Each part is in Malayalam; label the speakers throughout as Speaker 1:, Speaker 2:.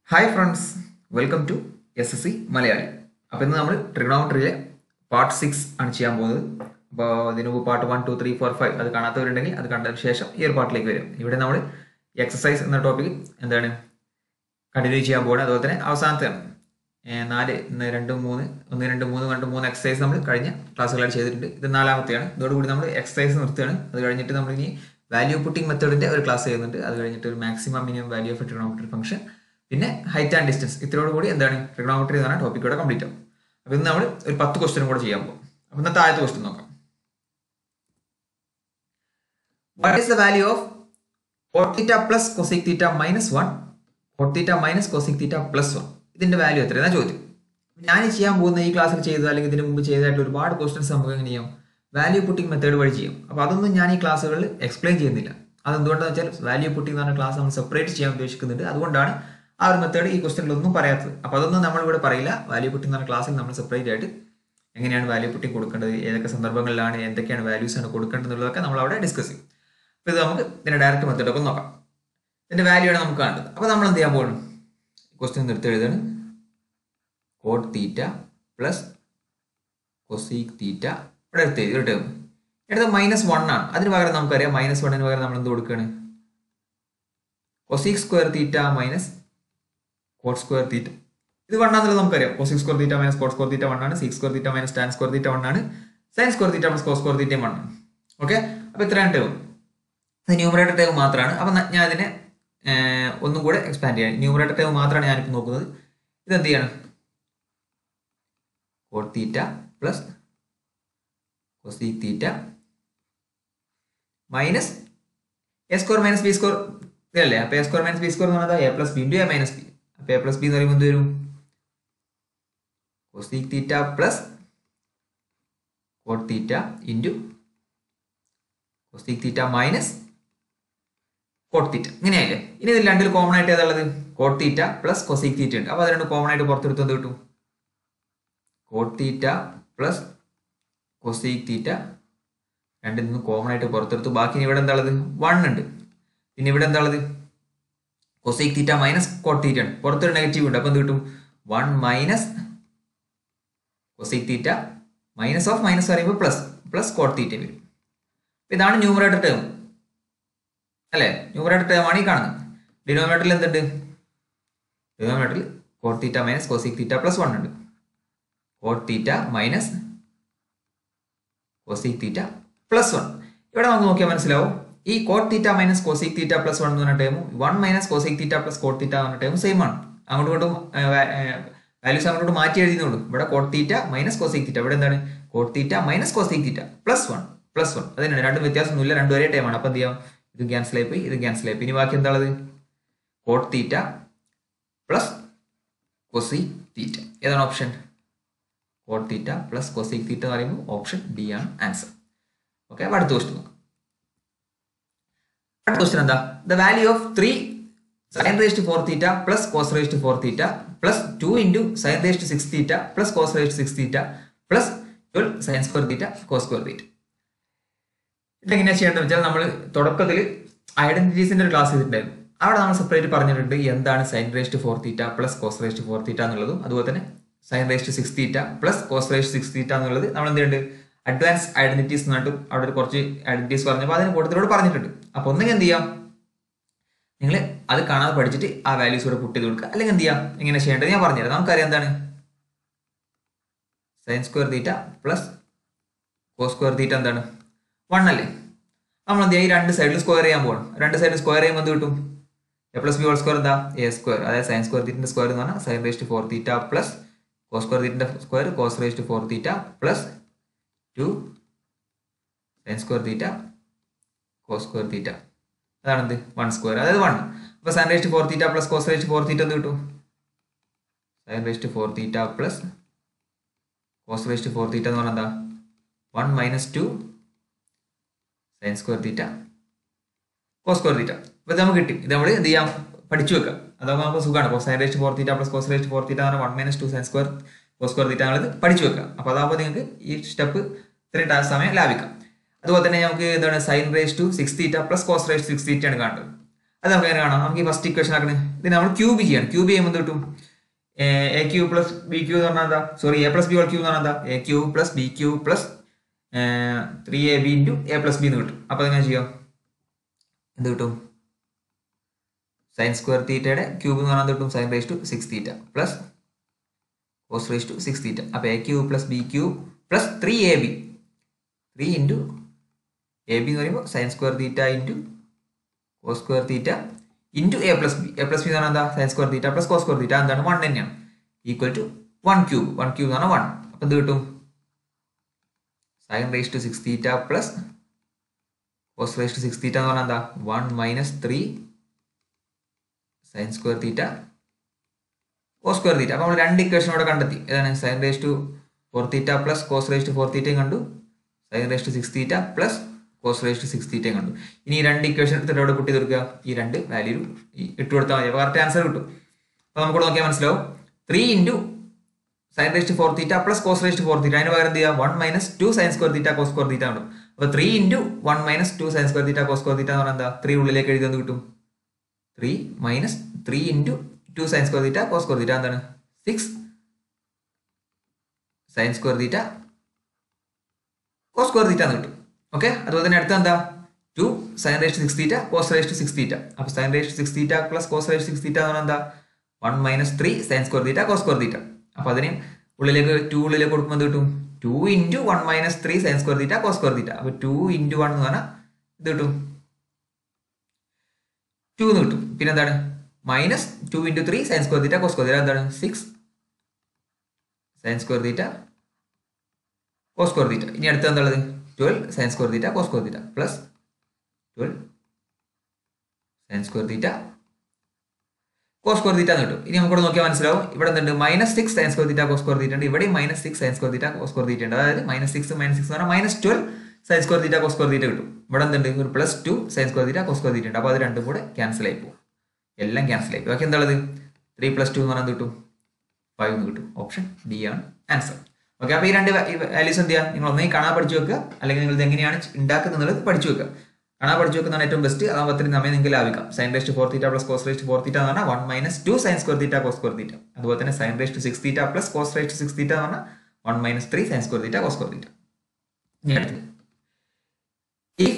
Speaker 1: hi friends welcome to S S C Malayali അപ്പോൾ ഇന്ന് നമ്മൾ ട്രിഗണോമെട്രിയിലെ പാർട്ട് സിക്സ് ആണ് ചെയ്യാൻ പോകുന്നത് അപ്പോൾ ഇതിനു മുമ്പ് part one two three four five അത് കാണാത്തവരുണ്ടെങ്കിൽ അത് കണ്ടതിന് ശേഷം ഈ ഒരു പാർട്ടിലേക്ക് വരും ഇവിടെ നമ്മൾ എക്സസൈസ് എന്ന ടോപ്പിക് എന്താണ് കണ്ടിന്യൂ ചെയ്യാൻ പോകുന്നത് അതുപോലെ തന്നെ അവസാനത്തെയാണ് ഏഹ് നാല് ഇന്ന് രണ്ട് മൂന്ന് ഒന്ന് രണ്ട് മൂന്ന് രണ്ട് മൂന്ന് എക്സസൈസ് നമ്മൾ കഴിഞ്ഞ ക്ലാസ്സുകളായിട്ട് ചെയ്തിട്ടുണ്ട് ഇത് നാലാമത്തെയാണ് ഇതോടുകൂടി നമ്മൾ എക്സസൈസ് നിർത്തുകയാണ് അത് കഴിഞ്ഞിട്ട് നമ്മൾ ഇനി വാല്യൂ പുട്ടിംഗ് മെത്തേഡിന്റെ ഒരു ക്ലാസ് ചെയ്യുന്നുണ്ട് അത് കഴിഞ്ഞിട്ട് ഒരു maximum minimum value of trigonometry function പിന്നെ ഹൈറ്റ് ആൻഡ് ഡിസ്റ്റൻസ് ഇത്രയോട് കൂടി എന്താണ് ട്രിഗണോമെട്രി എന്ന് പറഞ്ഞ ടോപ്പിക് കൂടെ കംപ്ലീറ്റ് ആവും അപ്പോൾ ഇന്ന് നമ്മൾ ഒരു പത്ത് ക്വസ്റ്റ്യനും കൂടെ ചെയ്യാൻ പോകും അപ്പോൾ ഇന്നത്തെ ആദ്യത്തെ ക്വസ്റ്റ്യൻ നോക്കാം what is the value of cot theta plus cosec theta minus one cot theta minus cosec theta plus one ഇതിന്റെ വാല്യൂ എത്രയാണ് ചോദ്യം ഞാൻ ഈ ചെയ്യാൻ പോകുന്ന ഈ ക്ലാസ്സിൽ ചെയ്തത് അല്ലെങ്കിൽ ഇതിന് മുമ്പ് ചെയ്തതായിട്ട് ഒരുപാട് ക്വസ്റ്റൻസ് നമുക്ക് എങ്ങനെ ചെയ്യാം വാല്യൂ പുട്ടിംഗ് മെത്തേഡ് വഴി ചെയ്യും അപ്പോൾ അതൊന്നും ഞാൻ ഈ ക്ലാസ്സുകളിൽ എക്സ്പ്ലെയിൻ ചെയ്യുന്നില്ല അതെന്തുകൊണ്ടാണെന്ന് വെച്ചാൽ വാല്യൂ പുട്ടിംഗ് എന്ന് പറഞ്ഞ ക്ലാസ് നമ്മൾ സെപ്പറേറ്റ് ചെയ്യാൻ ഉദ്ദേശിക്കുന്നുണ്ട് അതുകൊണ്ടാണ് ആ ഒരു മെത്തേഡ് ഈ ക്വസ്റ്റനിലൊന്നും പറയാത്തത് അപ്പോൾ അതൊന്നും നമ്മൾ ഇവിടെ പറയില്ല വാല്യൂ പുട്ടിംഗ് എന്ന് പറഞ്ഞ ക്ലാസ്സിൽ നമ്മൾ സെപ്പറേറ്റ് ആയിട്ട് എങ്ങനെയാണ് വാല്യൂ പുട്ടിംഗ് കൊടുക്കേണ്ടത് ഏതൊക്കെ സന്ദർഭങ്ങളിലാണ് എന്തൊക്കെയാണ് വാല്യൂസ് ആണ് കൊടുക്കേണ്ടത് എന്നുള്ളതൊക്കെ നമ്മൾ അവിടെ ഡിസ്കസ് ചെയ്യും അപ്പോൾ ഇത് നമുക്ക് ഇതിന്റെ ഡയറക്റ്റ് മെത്തേഡ് ഒക്കെ നോക്കാം ഇതിന്റെ വാല്യൂ ആണ് നമുക്ക് കാണേണ്ടത് അപ്പോൾ നമ്മൾ എന്ത് ചെയ്യാൻ പോകണം ക്വസ്റ്റ്യൻ നിർത്തി എഴുതാണ് cot theta plus cosec theta ഇവിടെ എടുത്ത് എഴുതി ഒരു ടേം എടുത്ത് മൈനസ് വൺ ആണ് അതിന് പകരം നമുക്കറിയാം മൈനസ് വണ്ണിന് പകരം നമ്മൾ എന്ത് കൊടുക്കുകയാണ് cosec square theta minus cot square theta ഇത് വൺ ആണെന്നുള്ളത് നമുക്കറിയാം cosec square theta minus cot square theta one ആണ് six square theta minus tan square theta one ആണ് sign square theta minus cos square തീറ്റയും വൺ ആണ് ഓക്കെ അപ്പോൾ ഇത്രയാണ് ടേം ഇത് ന്യൂമറേറ്റർ ടേം മാത്രമാണ് അപ്പം ഞാൻ ഇതിനെ ഏർ, ഒന്നും കൂടെ എക്സ്പാൻഡ് ചെയ്യാം ന്യൂമറേറ്റർ ടേം മാത്രമാണ് ഞാനിപ്പോൾ നോക്കുന്നത് ഇത് എന്ത് ചെയ്യണം cot theta plus cosec theta minus a square minus B square ഇതല്ലേ അപ്പോൾ a square minus B square എന്ന് പറഞ്ഞാൽ a plus B into A minus b അപ്പോൾ എ പ്ലസ് ബി എന്ന് പറയുമ്പോൾ എന്ത് വരും cosec theta plus cot theta into cosec theta minus cot theta ഇങ്ങനെയായില്ലേ ഇനി ഇതിൽ രണ്ടിൽ കോമൺ ആയിട്ട് ഏതാണുള്ളത് cot theta plus cosec theta ഉണ്ട് അപ്പോൾ അത് രണ്ട് കോമൺ ആയിട്ട് പുറത്തെടുത്ത് എന്ത് കിട്ടും cot theta plus cosec theta രണ്ടിൽ നിന്ന് കോമൺ ആയിട്ട് പുറത്തെടുത്തു ബാക്കി ഇനി ഇവിടെ എന്താ ഉള്ളത് വൺ ഉണ്ട് പിന്നെ ഇവിടെ എന്താ ഉള്ളത് cosec theta minus cot theta ഉണ്ട് പുറത്തൊരു നെഗറ്റീവ് ഉണ്ട് അപ്പോൾ എന്ത് കിട്ടും one minus cosec theta minus of minus പറയുമ്പോൾ പ്ലസ് പ്ലസ് കോട്ട് തീറ്റ വരും അപ്പൊ ഇതാണ് ന്യൂമറേറ്റർ ടേം അല്ലേ ന്യൂമറേറ്റർ ടേം ആണ് ഈ കാണുന്നത് ഡിനോമിനേറ്ററിൽ എന്തുണ്ട് ഡിനോമിനേറ്ററിൽ cot theta minus cosec theta plus one ഉണ്ട് cot theta minus cosec theta plus one ഇവിടെ നമുക്ക് നോക്കിയാൽ മനസ്സിലാവും ഈ cot theta minus cosec theta plus one എന്ന് പറഞ്ഞ ടൈമും one minus cosec theta plus cot theta എന്ന് പറഞ്ഞ ടൈമും സെയിം ആണ് അങ്ങോട്ടും ഇങ്ങോട്ടും വാല്യൂസ് അങ്ങോട്ട് മാറ്റി എഴുതിയുള്ളൂ ഇവിടെ coat theta minus cosec theta ഇവിടെ എന്താണ് cot theta minus cosec theta plus one plus one അതിനാണ് രണ്ടും വ്യത്യാസമൊന്നുമില്ല രണ്ടും ഒരേ ടൈമാണ് അപ്പം എന്ത് ചെയ്യാം ഇത് ക്യാൻസൽ ആയി പോയി ഇത് ക്യാൻസൽ ആയി പോയി ഇനി ബാക്കി എന്താണത് cot theta plus cosec theta ഏതാണ് option cot theta plus cosec theta എന്ന് പറയുമ്പോൾ ഓപ്ഷൻ ഡി ആണ് ആൻസർ ഓക്കെ അപ്പോൾ അടുത്ത ക്വസ്റ്റ്യൻ നോക്കാം അടുത്ത ക്വസ്റ്റ്യൻ എന്താ the value of three sine raised four theta plus cos raised four theta plus two into sine raised six theta plus cos raised six theta plus twelve sine square theta cos square theta ഇതെങ്ങനെയാ ചെയ്യേണ്ടത് വെച്ചാൽ നമ്മൾ തുടക്കത്തിൽ ഐഡന്റിറ്റീസിന്റെ ഒരു ക്ലാസ് ചെയ്തിട്ടുണ്ടായിരുന്നു അവിടെ നമ്മൾ സെപ്പറേറ്റ് പറഞ്ഞിട്ടുണ്ട് എന്താണ് sine raised four theta plus cos raised four theta എന്നുള്ളതും അതുപോലെ തന്നെ sine raised six theta plus cos raised six theta എന്നുള്ളത് നമ്മൾ എന്ത് ചെയ്യുന്നുണ്ട് അഡ്വാൻസ് ഐഡന്റിറ്റീസ് എന്ന് പറഞ്ഞിട്ട് അവിടെ ഒരു കുറച്ച് ഐഡന്റിറ്റീസ് പറഞ്ഞപ്പോൾ അതിന് കൂട്ടത്തിലൂടെ പറഞ്ഞിട്ടുണ്ട് അപ്പൊ ഒന്നെങ്കിൽ എന്ത് ചെയ്യാം നിങ്ങൾ അത് കാണാതെ പഠിച്ചിട്ട് ആ വാല്യൂസ് കൂടെ പുട്ട് ചെയ്ത് കൊടുക്കുക അല്ലെങ്കിൽ എന്ത് ചെയ്യാം എങ്ങനെ ചെയ്യേണ്ടത് ഞാൻ പറഞ്ഞുതരാം നമുക്കറിയാം എന്താണ് sine square theta plus cos square theta എന്താണ് വൺ അല്ലേ നമ്മൾ എന്ത് ചെയ്യാം ഈ രണ്ട് സൈഡിൽ സ്ക്വയർ ചെയ്യാൻ പോകണം രണ്ട് സൈഡിൽ സ്ക്വയർ ചെയ്യുമ്പോൾ എന്ത് കിട്ടും a plus b whole square എന്താ എ സ്ക്വയർ അതായത് സൈൻ സ്ക്വയർ തീറ്റിന്റെ സ്ക്വയർ എന്ന് പറഞ്ഞാൽ sine raised four theta plus cos square തീറ്റിന്റെ square cos raised four theta plus two sine square theta cos square theta അതാണ് എന്ത് വൺ സ്ക്വയർ അതായത് വൺ അപ്പൊ sine raised four theta plus cos raised four theta എന്ത് കിട്ടും sine raised four theta plus cos raised four theta എന്ന് പറഞ്ഞാൽ എന്താ one minus two sine square theta cos square theta അപ്പൊ ഇത് നമുക്ക് കിട്ടി ഇത് നമ്മൾ എന്ത് ചെയ്യാം പഠിച്ചു വെക്കാം അതാകുമ്പോൾ നമുക്ക് സുഖമാണ് അപ്പോൾ sine raised four theta plus cos raised four theta എന്ന് പറഞ്ഞാൽ one minus two sine square cos square theta എന്നുള്ളത് പഠിച്ചു വെക്കാം അപ്പോൾ അതാകുമ്പോൾ നിങ്ങൾക്ക് ഈ സ്റ്റെപ്പ് ഇത്രയും ടൈം സമയം ലാഭിക്കാം അതുപോലെ തന്നെ നമുക്ക് എന്താണ് sine raise to six theta plus cos raise six theta ആണ് കാണേണ്ടത് അത് നമുക്ക് എങ്ങനെ കാണാം നമുക്ക് ഈ ഫസ്റ്റ് ഇക്വേഷൻ ആക്കണേ ഇത് നമ്മൾ ക്യൂബ് ചെയ്യണം ക്യൂബ് ചെയ്യുമ്പോൾ എന്ത് കിട്ടും a cube plus b cube എന്ന് പറഞ്ഞാൽ എന്താ sorry a plus b whole cube എന്ന് പറഞ്ഞാൽ എന്താ a cube plus b cube plus three a b into a plus b എന്ന് കിട്ടും അപ്പോൾ അതെങ്ങനെ ചെയ്യാം എന്ത് കിട്ടും സൈൻ സ്ക്വയർ തീറ്റയുടെ ക്യൂബ് എന്ന് പറഞ്ഞാൽ എന്ത് കിട്ടും sine raise to six theta plus cos raise to six theta അപ്പോൾ a cube plus b cube plus three a b three into a b എന്ന് പറയുമ്പോൾ sine square theta into cos square theta into a plus b a plus b എന്ന് പറഞ്ഞാൽ എന്താ sine square theta plus cos square theta എന്താണ് വൺ തന്നെയാണ് equal to one cube one cube എന്ന് പറഞ്ഞാൽ വൺ അപ്പം എന്ത് കിട്ടും sine raise to six theta plus cos raise to six theta എന്ന് പറഞ്ഞാൽ എന്താ one minus three sine square theta cos square theta അപ്പോൾ നമ്മൾ രണ്ട് ഇക്വേഷൻ ഇവിടെ കണ്ടെത്തി ഏതാണ് sine raise to four theta plus cos raise to four തീറ്റയും കണ്ടു sine raise to six theta plus cos raise to six തീറ്റയും കണ്ടു ഇനി ഈ രണ്ട് ഇക്വേഷൻ എടുത്തിട്ട് ഇവിടെ കൂട്ടി തീർക്കുക ഈ രണ്ട് വാല്യൂ ഇട്ട് കൊടുത്താൽ മതി അപ്പോൾ കറക്റ്റ് ആൻസർ കിട്ടും അപ്പോൾ നമുക്ക് നോക്കിയാൽ മനസ്സിലാവും three into sine raise to four theta plus cos raise to four theta അതിന് പകരം എന്ത് ചെയ്യുക one minus two sine square theta cos square theta ഉണ്ട് അപ്പോൾ three into one minus two sine square theta cos square theta എന്ന് പറഞ്ഞാൽ എന്താ ത്രീ ഉള്ളിലേക്ക് എഴുതുന്നത് കിട്ടും three minus three into two sine square theta cos square theta എന്താണ് six sine square theta cos square theta എന്ന് കിട്ടും ഓക്കെ അതുപോലെ തന്നെ അടുത്ത എന്താ two sine raise six theta cos raise to six theta അപ്പോൾ sine raise six theta plus cos raise six theta എന്ന് പറഞ്ഞാൽ എന്താ one minus three sine square theta cos square theta അപ്പോൾ അതിന് ഉള്ളിലേക്ക് ടു ഉള്ളിലേക്ക് കൊടുക്കുമ്പോൾ എന്ത് കിട്ടും two into one minus three sine square theta cos square theta അപ്പോൾ ടു ഇൻറ്റു വൺ എന്ന് പറഞ്ഞാൽ ഇത് കിട്ടും ടു എന്ന് കിട്ടും പിന്നെ എന്താണ് minus two into three sine square theta cos square theta എന്താണ് six sine square theta cos square theta ഇനി അടുത്ത എന്താണുള്ളത് twelve sine square theta cos square theta plus twelve sine square theta cos square theta എന്ന് കിട്ടും ഇനി നമുക്കിവിടെ നോക്കിയാൽ മനസ്സിലാവും ഇവിടെ എന്തുണ്ട് minus six sine square theta cos square theta ഉണ്ട് ഇവിടെയും minus six sine square theta cos square theta ഉണ്ട് അതായത് മൈനസ് സിക്സ് മൈനസ് സിക്സ് എന്ന് പറഞ്ഞാൽ minus twelve sine square theta cos square theta കിട്ടും ഇവിടെ എന്തുണ്ട് ഒരു plus two sine square theta cos square theta ഉണ്ട് അപ്പോൾ അത് രണ്ടും കൂടെ ക്യാൻസൽ ആയി പോകും എല്ലാം ക്യാൻസൽ ആയി ബാക്കി എന്താണത് ത്രീ പ്ലസ് ടു എന്ന് പറഞ്ഞാൽ കിട്ടും ഫൈവ് എന്ന് കിട്ടും ഓപ്ഷൻ ഡി ആണ് ആൻസർ ഓക്കെ അപ്പോൾ ഈ രണ്ട് വാല്യൂസ് എന്ത് ചെയ്യുക നിങ്ങൾ ഒന്നെങ്കിൽ കാണാൻ പഠിച്ചു വെക്കുക അല്ലെങ്കിൽ നിങ്ങൾ ഇത് എങ്ങനെയാണ് ഉണ്ടാക്കുന്നത് പഠിച്ചു വെക്കുക കാണാൻ പഠിച്ചു വെക്കുന്നതാണ് ഏറ്റവും ബെസ്റ്റ് അതാകുമ്പോൾ അത്രയും സമയം നിങ്ങൾക്ക് ലാഭിക്കാം sine raised four theta plus cos raised four theta എന്ന് പറഞ്ഞാൽ one minus two sine square theta cos square theta അതുപോലെ തന്നെ sine raised six theta plus cos raised six theta എന്ന് പറഞ്ഞാൽ one minus three sine square theta cos square theta ഇനി അടുത്തത് if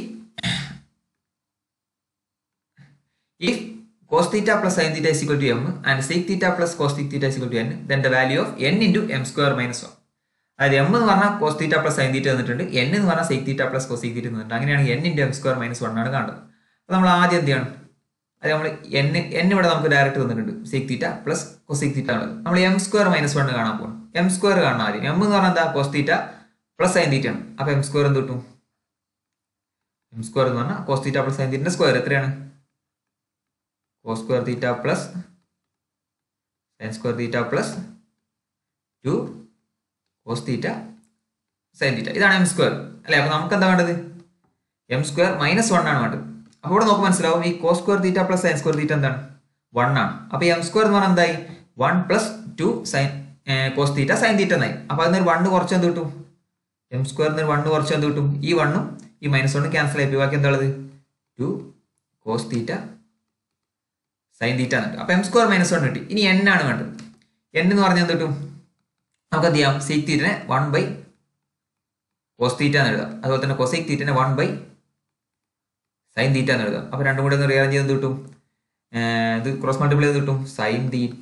Speaker 1: if cos theta plus sin theta is equal to m and sec theta plus cos theta is equal to n then the value of n into m square minus 1 അതായത് എം എന്ന് പറഞ്ഞാൽ cos theta plus sine theta തന്നിട്ടുണ്ട് എൻ എന്ന് പറഞ്ഞാൽ sec theta plus cos theta തന്നിട്ടുണ്ട് അങ്ങനെയാണെങ്കിൽ N into M square minus one ആണ് കാണുന്നത് അപ്പോൾ നമ്മൾ ആദ്യം എന്ത് ചെയ്യണം അത് നമ്മൾ എൻ എൻ ഇവിടെ നമുക്ക് ഡയറക്റ്റ് തന്നിട്ടുണ്ട് sec theta plus cosec theta ഉള്ളത് നമ്മൾ എം സ്ക്വയർ മൈനസ് വൺ കാണാൻ പോകും എം സ്ക്വയർ കാണണം ആദ്യം എം എന്ന് പറഞ്ഞാൽ എന്താ cos theta plus sine theta ആണ് അപ്പോൾ എം സ്ക്വയർ എന്ത് കിട്ടും എം സ്ക്വയർ എന്ന് പറഞ്ഞാൽ cos theta plus sine theta square എത്രയാണ് cos square theta plus sine square theta plus two cos theta sine theta ഇതാണ് എം സ്ക്വയർ അല്ലേ അപ്പോൾ നമുക്ക് എന്താ വേണ്ടത് എം സ്ക്വയർ മൈനസ് വൺ ആണ് വേണ്ടത് അപ്പോൾ ഇവിടെ നമുക്ക് മനസ്സിലാവും ഈ cos square theta plus sine square theta എന്താണ് വൺ ആണ് അപ്പോൾ എം സ്ക്വയർ എന്ന് പറഞ്ഞാൽ എന്തായി one plus two sine cos theta sine theta എന്നായി അപ്പോൾ അതിന് വണ്ണ് കുറച്ച് എന്ത് കിട്ടും എം സ്ക്വയറിന് വണ്ണ് കുറച്ച് എന്ത് കിട്ടും ഈ വണ്ണും ഈ മൈനസ് വണ്ണും ക്യാൻസൽ ആയി പോയി ബാക്കി എന്താ ഉള്ളത് two cos theta sine theta എന്നിട്ട് അപ്പോൾ എം സ്ക്വയർ മൈനസ് വൺ കിട്ടി ഇനി എൻ ആണ് വേണ്ടത് എൻ എന്ന് പറഞ്ഞാൽ എന്ത് കിട്ടും നമുക്ക് എന്ത് ചെയ്യാം സീക് തീറ്റിനെ വൺ ബൈ കോസ് തീറ്റ എന്ന് എഴുതാം അതുപോലെ തന്നെ കൊസൈക് തീറ്റിനെ വൺ ബൈ സൈൻ തീറ്റ എന്ന് എഴുതാം അപ്പോൾ രണ്ടും കൂടെ ഒന്ന് റിയാറേഞ്ച് ചെയ്ത് കിട്ടും ഇത് ക്രോസ് മൾട്ടിപ്ലൈ ചെയ്ത് കിട്ടും sine theta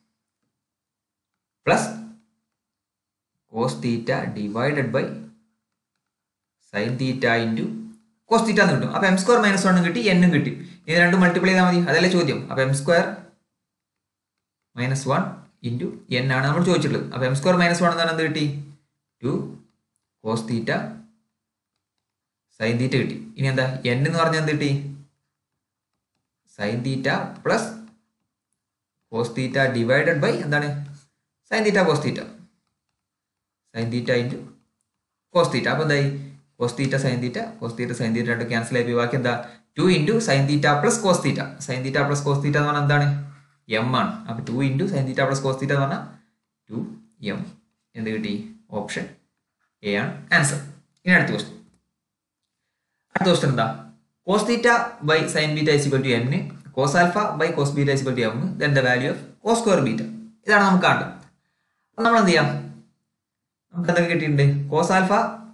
Speaker 1: plus cos theta divided by sine theta into cos theta എന്ന് കിട്ടും അപ്പോൾ എം സ്ക്വയർ മൈനസ് വണ്ണും കിട്ടി എന്നും കിട്ടി ഇത് രണ്ടും മൾട്ടിപ്ലൈ ചെയ്താൽ മതി അതല്ലേ ചോദ്യം അപ്പോൾ M square minus one into N ആണ് നമ്മൾ ചോദിച്ചിട്ടുള്ളത് അപ്പോൾ എം സ്ക്വയർ മൈനസ് വൺ എന്ന് എന്ത് കിട്ടി two cos theta sine theta കിട്ടി ഇനി എന്താ എൻ എന്ന് പറഞ്ഞാൽ എന്ത് കിട്ടി sine theta plus cos theta divided by എന്താണ് sine theta cos theta sine theta into cos theta അപ്പോൾ എന്തായി cos theta sine theta cos theta sine theta രണ്ട് ക്യാൻസൽ ആയി പോയി ബാക്കി എന്താ two into sine theta plus cos theta sine theta plus cos theta എന്ന് പറഞ്ഞാൽ എന്താണ് എം ആണ് അപ്പോൾ two into sine theta plus cos theta എന്ന് പറഞ്ഞാൽ ടു എം എന്ത് കിട്ടി ഓപ്ഷൻ എ ആണ് ആൻസർ ഇനി അടുത്ത ക്വസ്റ്റ്യൻ അടുത്ത ക്വസ്റ്റ്യൻ എന്താ cos theta by sine theta is equal to N cos alpha by cos beta is to M then the value of cos square beta ഇതാണ് നമുക്ക് കാണേണ്ടത് അപ്പം നമ്മൾ എന്ത് ചെയ്യാം നമുക്ക് എന്തൊക്കെ കിട്ടിയിട്ടുണ്ട് cos alpha